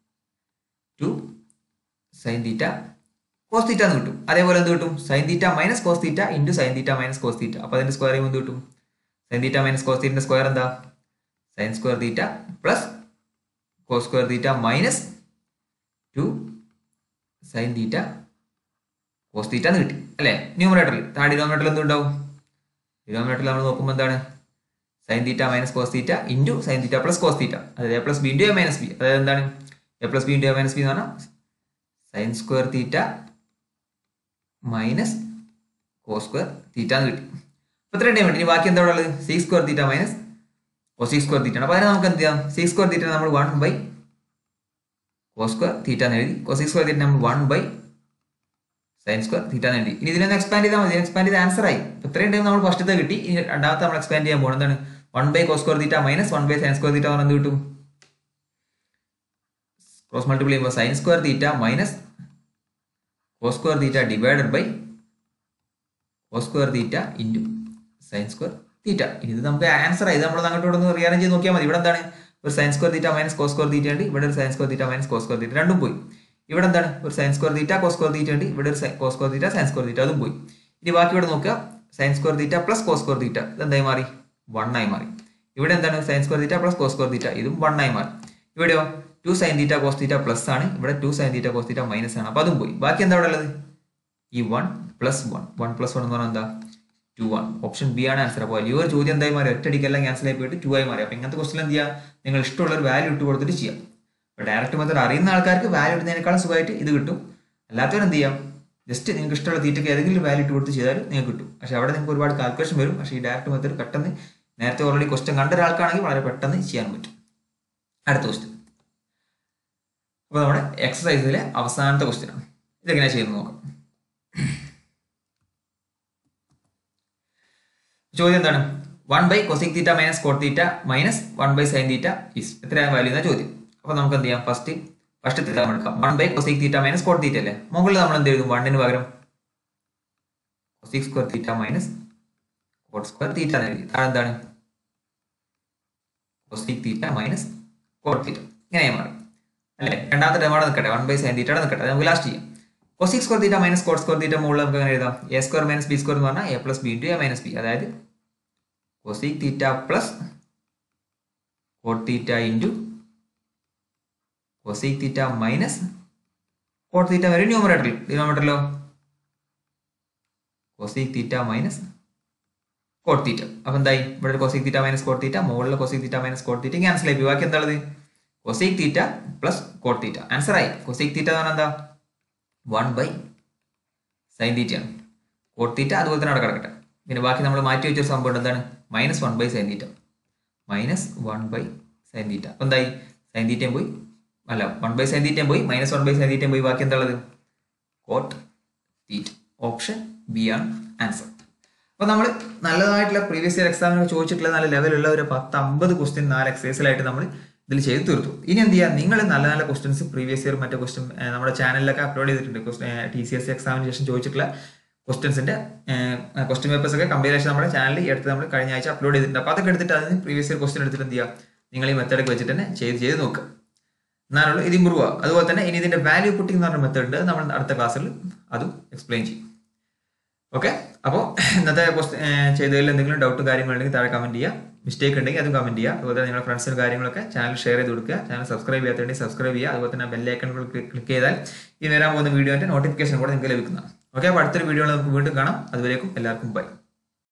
Speaker 1: two sine theta cos theta എന്ന് കിട്ടും അതേപോലെ എന്ത് കിട്ടും sine theta minus cos theta into sine theta minus cos theta അപ്പോൾ അതിന്റെ സ്ക്വയർ ചെയ്യുമ്പോൾ എന്ത് കിട്ടും സൈൻ തീറ്റ മൈനസ് കോസ് തീറ്റന്റെ സ്ക്വയർ എന്താ sine square theta plus cos square theta minus two sine theta cos theta എന്ന് കിട്ടി അല്ലേ ന്യൂമറേറ്ററിൽ താഴെ ഡിനോമിനേറ്ററിൽ എന്തുണ്ടാവും ഡിനോമിനേറ്ററിൽ നമ്മൾ നോക്കുമ്പോൾ എന്താണ് sine theta minus cos theta into sine theta plus cos theta അതായത് A plus B into A minus B അതായത് എന്താണ് a plus B into A minus B എന്ന് പറഞ്ഞാൽ sine square theta minus cos square theta എന്ന് കിട്ടി അപ്പോൾ ഇത്രയും ടൈം ഇനി ബാക്കി എന്താ ഉള്ളത് സിക്സ് സ്ക്വയർ തീറ്റ മൈനസ് ഓ സിക്സ് സ്ക്വയർ തീറ്റ ആണ് അപ്പോൾ അതിനെ നമുക്ക് എന്ത് ചെയ്യാം സിക്സ് സ്ക്വയർ തീറ്റ നമ്മൾ one by cos square theta എന്ന് എഴുതി കോ സിക്സ് സ്ക്വയർ തീറ്റ നമ്മൾ one by sine square theta എന്ന് എഴുതി ഇനി ഇതിനെ എക്സ്പാൻഡ് ചെയ്താൽ മതി എക്സ്പാൻഡ് ചെയ്ത് ആൻസർ ആയി അപ്പോൾ ഇത്രയും ടൈം നമ്മൾ ഫസ്റ്റത്തെ കിട്ടി ഇനി രണ്ടാമത്തെ നമ്മൾ എക്സ്പാൻഡ് ചെയ്യാൻ പോകുന്നത് എന്താണ് one by cos square theta minus one by sine square theta പറഞ്ഞാൽ എന്ത് കിട്ടും ക്രോസ് മൾട്ടിപ്ലൈ ചെയ്യുമ്പോൾ sine square theta minus cos square theta divided by cos square theta into sine square theta ഇനി ഇത് നമുക്ക് ആൻസർ ആയി ഇത് നമ്മൾ അങ്ങോട്ട് ഇവിടെ ഒന്ന് റിയാറേഞ്ച് ചെയ്ത് നോക്കിയാൽ മതി ഇവിടെ എന്താണ് ഒരു sine square theta minus cos square theta ഉണ്ട് ഇവിടെ ഒരു sine square theta minus cos square theta രണ്ടും പോയി ഇവിടെ എന്താണ് ഒരു sine square theta cos square theta ഉണ്ട് ഇവിടെ ഒരു cos square theta sine square theta അതും പോയി ഇനി ബാക്കി ഇവിടെ നോക്കുക sine square theta plus cos square theta ഇത് എന്തായി മാറി വൺ ആയി മാറി ഇവിടെ എന്താണ് sine square theta plus cos square theta ഇതും വൺ ആയി മാറി ഇവിടെയോ two sine theta cos theta plus ആണ് ഇവിടെ two sine theta cos theta minus ആണ് അപ്പോൾ അതും പോയി ബാക്കി എന്താ ഇവിടെ ഉള്ളത് ഈ one plus one one plus one എന്ന് പറഞ്ഞാൽ എന്താ ടു ആണ് ഓപ്ഷൻ ബി ആണ് ആൻസർ അപ്പോൾ ഈ ഒരു ചോദ്യം എന്തായി മാറി ഒറ്റടിക്കെല്ലാം ക്യാൻസൽ ആയി പോയിട്ട് ടു ആയി മാറി അപ്പോൾ ഇങ്ങനത്തെ ക്വസ്റ്റൻ എന്ത് ചെയ്യുക നിങ്ങൾ ഇഷ്ടമുള്ള ഒരു വാല്യൂ ഇട്ട് കൊടുത്തിട്ട് ചെയ്യാം അപ്പോൾ ഡയറക്റ്റ് മെത്തേഡ് അറിയുന്ന ആൾക്കാർക്ക് വാല്യൂ ഇടുന്നതിനേക്കാളും സുഖമായിട്ട് ഇത് കിട്ടും അല്ലാത്തവർ എന്ത് ചെയ്യാം ജസ്റ്റ് നിങ്ങൾക്ക് ഇഷ്ടമുള്ള തീറ്റയ്ക്ക് ഏതെങ്കിലും വാല്യൂ ഇട്ട് കൊടുത്ത് ചെയ്താലും നിങ്ങൾക്ക് കിട്ടും പക്ഷേ അവിടെ നിങ്ങൾക്ക് ഒരുപാട് കാൽക്കുലേഷൻ വരും പക്ഷേ ഈ ഡയറക്റ്റ് മെത്തേഡ് പെട്ടെന്ന് നേരത്തെ ഓൾറെഡി ക്വസ്റ്റ്യൻ കണ്ട ഒരാൾക്കാണെങ്കിൽ വളരെ പെട്ടെന്ന് ചെയ്യാൻ പറ്റും അടുത്ത ക്വസ്റ്റ്യൻ അപ്പോൾ നമ്മുടെ എക്സസൈസിലെ അവസാനത്തെ ക്വസ്റ്റ്യൻ ആണ് ഇതെങ്ങനെയാണ് ചെയ്യുന്നത് നോക്കാം ചോദ്യം എന്താണ് one by cosec theta minus cot theta minus one by sine theta is എത്രയാണ് വാല്യൂ എന്ന ചോദ്യം അപ്പോൾ നമുക്ക് എന്ത് ചെയ്യാം ഫസ്റ്റ് ഫസ്റ്റ് തീറ്റ എടുക്കാം one by cosec theta minus cot theta അല്ലേ മുകളിൽ നമ്മൾ എന്ത് എഴുതും വണ്ണിന് പകരം cosec square theta minus cot square theta എന്ന് എഴുതി താഴെ എന്താണ് cosec theta minus cot theta ഇങ്ങനെ മാറും അല്ലേ രണ്ടാമത്തെ ടേം അവിടെ നിൽക്കട്ടെ വൺ ബൈ സൈൻ തീറ്റ അവിടെ നിൽക്കട്ടെ അത് നമുക്ക് ലാസ്റ്റ് ചെയ്യാം cosec square theta minus cot square theta മുകളിൽ നമുക്ക് അങ്ങനെ എഴുതാം a square minus B square എന്ന് പറഞ്ഞാൽ a plus B into A minus B അതായത് cosec theta plus cot theta into cosec theta minus cot theta വരും ന്യൂമറേറ്ററിൽ ഡിനോമേറ്ററിലോ cosec theta minus cot theta അപ്പൊ എന്തായി ഇവിടെ ഒരു cosec theta minus cot theta മുകളിലെ cosec theta minus cot theta cancel ആയി ബാക്കി എന്താ ഉള്ളത് cosec theta plus cot theta answer ആയി കൊസിക് തീറ്റ എന്ന് പറഞ്ഞാൽ എന്താ വൺ ബൈ സൈൻ തീറ്റയാണ് കോട്ട് തീറ്റ അതുപോലെ തന്നെ അവിടെ കിടക്കട്ടെ പിന്നെ ബാക്കി നമ്മൾ മാറ്റി വെച്ചൊരു സംഭവം ഉണ്ട് എന്താണ് minus one by sine theta minus one by sine theta അപ്പൊ എന്തായി സൈൻ തീറ്റയും പോയി അല്ല വൺ ബൈ സൈൻ തീറ്റയും പോയി മൈനസ് വൺ ബൈ സൈൻ തീറ്റയും പോയി ബാക്കി എന്താ ഉള്ളത് കോട്ട് തീറ്റ ഓപ്ഷൻ ബി ആണ് ആൻസർ അപ്പോൾ നമ്മൾ നല്ലതായിട്ടുള്ള പ്രീവിയസ് ഇയർ എക്സാമിന് ചോദിച്ചിട്ടുള്ള നല്ല ലെവലുള്ള ഒരു പത്ത് അമ്പത് ക്വസ്റ്റ്യൻ നാല് എക്സസൈസിലായിട്ട് നമ്മൾ ഇതിൽ ചെയ്ത് തീർത്തു ഇനി എന്ത് ചെയ്യുക നിങ്ങൾ നല്ല നല്ല ക്വസ്റ്റ്യൻസ് പ്രീവിയസ് ഇയർ മറ്റേ ക്വസ്റ്റ്യൻ നമ്മുടെ ചാനലിലൊക്കെ അപ്ലോഡ് ചെയ്തിട്ടുണ്ട് ടി സി എസ് എക്സാമിന് ശേഷം ചോദിച്ചിട്ടുള്ള ക്വസ്റ്റ്യൻസിന്റെ ക്വസ്റ്റ്യൻ പേപ്പേഴ്സ് ഒക്കെ കമ്പയറേഷൻ നമ്മുടെ ചാനലിൽ എടുത്ത് നമ്മൾ കഴിഞ്ഞ ആഴ്ച അപ്ലോഡ് ചെയ്തിട്ടുണ്ട് അപ്പോൾ അതൊക്കെ എടുത്തിട്ട് അതിന് പ്രീവിയസ് ഇയർ ക്വസ്റ്റ്യൻ എടുത്തിട്ട് എന്ത് ചെയ്യുക നിങ്ങൾ ഈ മെത്തേഡൊക്കെ വെച്ചിട്ട് തന്നെ ചെയ്ത് ചെയ്ത് നോക്കുക എന്നാലുള്ള ഇത് ഇമ്പ്രൂവ് ആവുക അതുപോലെ തന്നെ ഇനി ഇതിന്റെ വാല്യൂ പുട്ടിംഗ് എന്ന് പറഞ്ഞ മെത്തേഡ് ഉണ്ട് നമ്മൾ അടുത്ത ക്ലാസ്സിൽ അതും എക്സ്പ്ലെയിൻ ചെയ്യും ഓക്കെ അപ്പോൾ ഇന്നത്തെ ക്വസ്റ്റ്യൻ ചെയ്തതിൽ എന്തെങ്കിലും ഡൗട്ടും കാര്യങ്ങളുണ്ടെങ്കിൽ താഴെ കമന്റ് ചെയ്യുക മിസ്റ്റേക്ക് ഉണ്ടെങ്കിൽ അതും കമന്റ് ചെയ്യുക അതുപോലെ തന്നെ നിങ്ങളുടെ ഫ്രണ്ട്സിനും കാര്യങ്ങളൊക്കെ ചാനൽ ഷെയർ ചെയ്ത് കൊടുക്കുക ചാനൽ സബ്സ്ക്രൈബ് ചെയ്യാത്തുണ്ടെങ്കിൽ സബ്സ്ക്രൈബ് ചെയ്യുക അതുപോലെ തന്നെ ബെല്ലൈക്കൺ ക്ലിക്ക് ചെയ്താൽ ഈ വരാൻ പോകുന്ന വീഡിയോന്റെ നോട്ടിഫിക്കേഷൻ കൂടെ നിങ്ങൾക്ക് ലഭിക്കുന്നതാണ് ഓക്കെ അപ്പോൾ അടുത്തൊരു വീഡിയോയിൽ നമുക്ക് വീണ്ടും കാണാം അതുവരേക്കും എല്ലാവർക്കും ബൈ